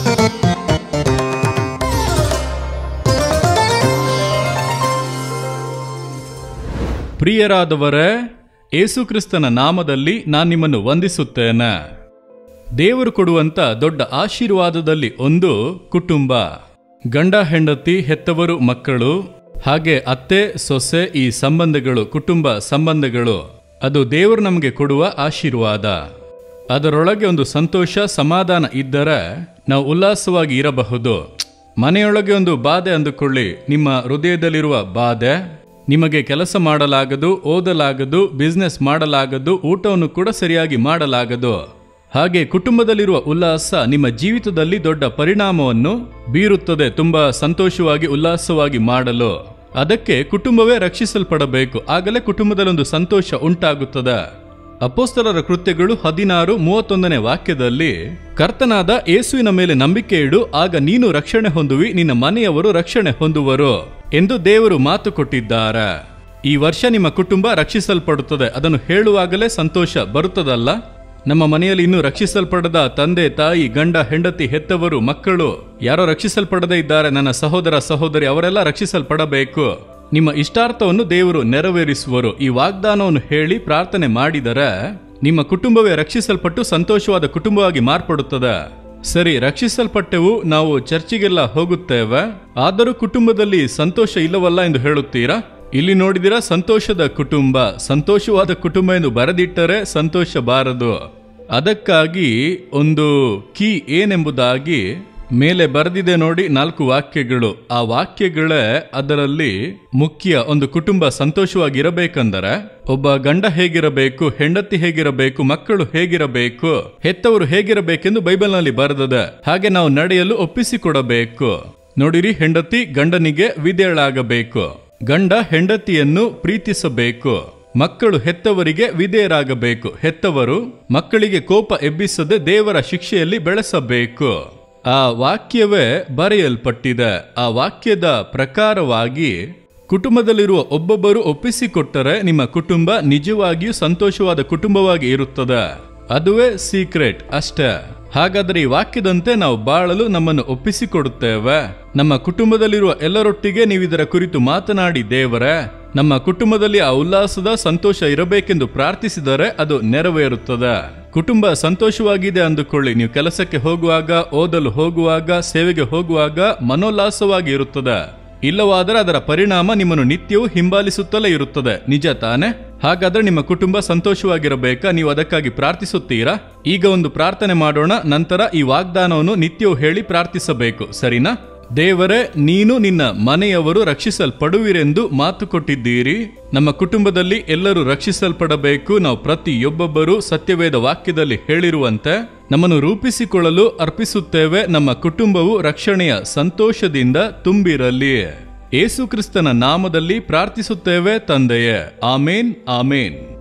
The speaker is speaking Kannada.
ಪ್ರಿಯರಾದವರೇ ಏಸುಕ್ರಿಸ್ತನ ನಾಮದಲ್ಲಿ ನಾನು ನಿಮ್ಮನ್ನು ವಂದಿಸುತ್ತೇನೆ ದೇವರು ಕೊಡುವಂತ ದೊಡ್ಡ ಆಶೀರ್ವಾದದಲ್ಲಿ ಒಂದು ಕುಟುಂಬ ಗಂಡ ಹೆಂಡತಿ ಹೆತ್ತವರು ಮಕ್ಕಳು ಹಾಗೆ ಅತ್ತೆ ಸೊಸೆ ಈ ಸಂಬಂಧಗಳು ಕುಟುಂಬ ಸಂಬಂಧಗಳು ಅದು ದೇವರು ನಮಗೆ ಕೊಡುವ ಆಶೀರ್ವಾದ ಅದರೊಳಗೆ ಒಂದು ಸಂತೋಷ ಸಮಾಧಾನ ಇದ್ದರೆ ನಾವು ಉಲ್ಲಾಸವಾಗಿ ಇರಬಹುದು ಮನೆಯೊಳಗೆ ಒಂದು ಬಾಧೆ ಅಂದುಕೊಳ್ಳಿ ನಿಮ್ಮ ಹೃದಯದಲ್ಲಿರುವ ಬಾಧೆ ನಿಮಗೆ ಕೆಲಸ ಮಾಡಲಾಗದು ಓದಲಾಗದು ಬಿಸ್ನೆಸ್ ಮಾಡಲಾಗದು ಊಟವನ್ನು ಕೂಡ ಸರಿಯಾಗಿ ಮಾಡಲಾಗದು ಹಾಗೆ ಕುಟುಂಬದಲ್ಲಿರುವ ಉಲ್ಲಾಸ ನಿಮ್ಮ ಜೀವಿತದಲ್ಲಿ ದೊಡ್ಡ ಪರಿಣಾಮವನ್ನು ಬೀರುತ್ತದೆ ತುಂಬಾ ಸಂತೋಷವಾಗಿ ಉಲ್ಲಾಸವಾಗಿ ಮಾಡಲು ಅದಕ್ಕೆ ಕುಟುಂಬವೇ ರಕ್ಷಿಸಲ್ಪಡಬೇಕು ಆಗಲೇ ಕುಟುಂಬದಲ್ಲಿ ಒಂದು ಸಂತೋಷ ಉಂಟಾಗುತ್ತದೆ ಅಪೋಸ್ತಲರ ಕೃತ್ಯಗಳು ಹದಿನಾರು ಮೂವತ್ತೊಂದನೇ ವಾಕ್ಯದಲ್ಲಿ ಕರ್ತನಾದ ಯೇಸುವಿನ ಮೇಲೆ ನಂಬಿಕೆ ಇಡು ಆಗ ನೀನು ರಕ್ಷಣೆ ಹೊಂದುವಿ ನಿನ್ನ ಮನೆಯವರು ರಕ್ಷಣೆ ಹೊಂದುವರು ಎಂದು ದೇವರು ಮಾತು ಕೊಟ್ಟಿದ್ದಾರೆ ಈ ವರ್ಷ ನಿಮ್ಮ ಕುಟುಂಬ ರಕ್ಷಿಸಲ್ಪಡುತ್ತದೆ ಅದನ್ನು ಹೇಳುವಾಗಲೇ ಸಂತೋಷ ಬರುತ್ತದಲ್ಲ ನಮ್ಮ ಮನೆಯಲ್ಲಿ ಇನ್ನೂ ರಕ್ಷಿಸಲ್ಪಡದ ತಂದೆ ತಾಯಿ ಗಂಡ ಹೆಂಡತಿ ಹೆತ್ತವರು ಮಕ್ಕಳು ಯಾರೋ ರಕ್ಷಿಸಲ್ಪಡದೇ ಇದ್ದಾರೆ ನನ್ನ ಸಹೋದರ ಸಹೋದರಿ ಅವರೆಲ್ಲ ರಕ್ಷಿಸಲ್ಪಡಬೇಕು ನಿಮ್ಮ ಇಷ್ಟಾರ್ಥವನ್ನು ದೇವರು ನೆರವೇರಿಸುವರು ಈ ವಾಗ್ದಾನವನ್ನು ಹೇಳಿ ಪ್ರಾರ್ಥನೆ ಮಾಡಿದರೆ ನಿಮ್ಮ ಕುಟುಂಬವೇ ರಕ್ಷಿಸಲ್ಪಟ್ಟು ಸಂತೋಷವಾದ ಕುಟುಂಬವಾಗಿ ಮಾರ್ಪಡುತ್ತದೆ ಸರಿ ರಕ್ಷಿಸಲ್ಪಟ್ಟೆವು ನಾವು ಚರ್ಚಿಗೆಲ್ಲ ಹೋಗುತ್ತೇವೆ ಆದರೂ ಕುಟುಂಬದಲ್ಲಿ ಸಂತೋಷ ಇಲ್ಲವಲ್ಲ ಎಂದು ಹೇಳುತ್ತೀರಾ ಇಲ್ಲಿ ನೋಡಿದಿರಾ ಸಂತೋಷದ ಕುಟುಂಬ ಸಂತೋಷವಾದ ಕುಟುಂಬ ಎಂದು ಬರೆದಿಟ್ಟರೆ ಸಂತೋಷ ಬಾರದು ಅದಕ್ಕಾಗಿ ಒಂದು ಕೀ ಏನೆಂಬುದಾಗಿ ಮೇಲೆ ಬರೆದಿದೆ ನೋಡಿ ನಾಲ್ಕು ವಾಕ್ಯಗಳು ಆ ವಾಕ್ಯಗಳೇ ಅದರಲ್ಲಿ ಮುಖ್ಯ ಒಂದು ಕುಟುಂಬ ಸಂತೋಷವಾಗಿರಬೇಕಂದರೆ ಒಬ್ಬ ಗಂಡ ಹೇಗಿರಬೇಕು ಹೆಂಡತಿ ಹೇಗಿರಬೇಕು ಮಕ್ಕಳು ಹೇಗಿರಬೇಕು ಹೆತ್ತವರು ಹೇಗಿರಬೇಕೆಂದು ಬೈಬಲ್ನಲ್ಲಿ ಬರೆದಿದೆ ಹಾಗೆ ನಾವು ನಡೆಯಲು ಒಪ್ಪಿಸಿಕೊಡಬೇಕು ನೋಡಿರಿ ಹೆಂಡತಿ ಗಂಡನಿಗೆ ವಿಧೇಯಳಾಗಬೇಕು ಗಂಡ ಹೆಂಡತಿಯನ್ನು ಪ್ರೀತಿಸಬೇಕು ಮಕ್ಕಳು ಹೆತ್ತವರಿಗೆ ವಿಧೇಯರಾಗಬೇಕು ಹೆತ್ತವರು ಮಕ್ಕಳಿಗೆ ಕೋಪ ಎಬ್ಬಿಸದೆ ದೇವರ ಶಿಕ್ಷೆಯಲ್ಲಿ ಬೆಳೆಸಬೇಕು ಆ ವಾಕ್ಯವೇ ಬರೆಯಲ್ಪಟ್ಟಿದೆ ಆ ವಾಕ್ಯದ ಪ್ರಕಾರವಾಗಿ ಕುಟುಂಬದಲ್ಲಿರುವ ಒಬ್ಬೊಬ್ಬರು ಒಪ್ಪಿಸಿಕೊಟ್ಟರೆ ನಿಮ್ಮ ಕುಟುಂಬ ನಿಜವಾಗಿಯೂ ಸಂತೋಷವಾದ ಕುಟುಂಬವಾಗಿ ಇರುತ್ತದೆ ಅದುವೇ ಸೀಕ್ರೆಟ್ ಅಷ್ಟೇ ಹಾಗಾದರೆ ಈ ವಾಕ್ಯದಂತೆ ನಾವು ಬಾಳಲು ನಮ್ಮನ್ನು ಒಪ್ಪಿಸಿಕೊಡುತ್ತೇವೆ ನಮ್ಮ ಕುಟುಂಬದಲ್ಲಿರುವ ಎಲ್ಲರೊಟ್ಟಿಗೆ ನೀವು ಇದರ ಕುರಿತು ಮಾತನಾಡಿ ದೇವರೇ ನಮ್ಮ ಕುಟುಂಬದಲ್ಲಿ ಆ ಉಲ್ಲಾಸದ ಸಂತೋಷ ಇರಬೇಕೆಂದು ಪ್ರಾರ್ಥಿಸಿದರೆ ಅದು ನೆರವೇರುತ್ತದೆ ಕುಟುಂಬ ಸಂತೋಷವಾಗಿದೆ ಅಂದುಕೊಳ್ಳಿ ನೀವು ಕೆಲಸಕ್ಕೆ ಹೋಗುವಾಗ ಓದಲು ಹೋಗುವಾಗ ಸೇವೆಗೆ ಹೋಗುವಾಗ ಮನೋಲ್ಲಾಸವಾಗಿ ಇರುತ್ತದೆ ಇಲ್ಲವಾದರೆ ಅದರ ಪರಿಣಾಮ ನಿಮ್ಮನ್ನು ನಿತ್ಯವೂ ಹಿಂಬಾಲಿಸುತ್ತಲೇ ಇರುತ್ತದೆ ನಿಜ ತಾನೆ ಹಾಗಾದ್ರೆ ನಿಮ್ಮ ಕುಟುಂಬ ಸಂತೋಷವಾಗಿರಬೇಕಾ ನೀವು ಅದಕ್ಕಾಗಿ ಪ್ರಾರ್ಥಿಸುತ್ತೀರಾ ಈಗ ಒಂದು ಪ್ರಾರ್ಥನೆ ಮಾಡೋಣ ನಂತರ ಈ ವಾಗ್ದಾನವನ್ನು ನಿತ್ಯವೂ ಹೇಳಿ ಪ್ರಾರ್ಥಿಸಬೇಕು ಸರಿನಾ ದೇವರೇ ನೀನು ನಿನ್ನ ಮನೆಯವರು ರಕ್ಷಿಸಲ್ಪಡುವಿರೆಂದು ಮಾತು ಕೊಟ್ಟಿದ್ದೀರಿ ನಮ್ಮ ಕುಟುಂಬದಲ್ಲಿ ಎಲ್ಲರೂ ರಕ್ಷಿಸಲ್ಪಡಬೇಕು ನಾವು ಪ್ರತಿಯೊಬ್ಬೊಬ್ಬರು ಸತ್ಯವೇದ ವಾಕ್ಯದಲ್ಲಿ ಹೇಳಿರುವಂತೆ ನಮ್ಮನ್ನು ರೂಪಿಸಿಕೊಳ್ಳಲು ಅರ್ಪಿಸುತ್ತೇವೆ ನಮ್ಮ ಕುಟುಂಬವು ರಕ್ಷಣೆಯ ಸಂತೋಷದಿಂದ ತುಂಬಿರಲಿ ಏಸುಕ್ರಿಸ್ತನ ನಾಮದಲ್ಲಿ ಪ್ರಾರ್ಥಿಸುತ್ತೇವೆ ತಂದೆಯೇ ಆಮೇನ್ ಆಮೇನ್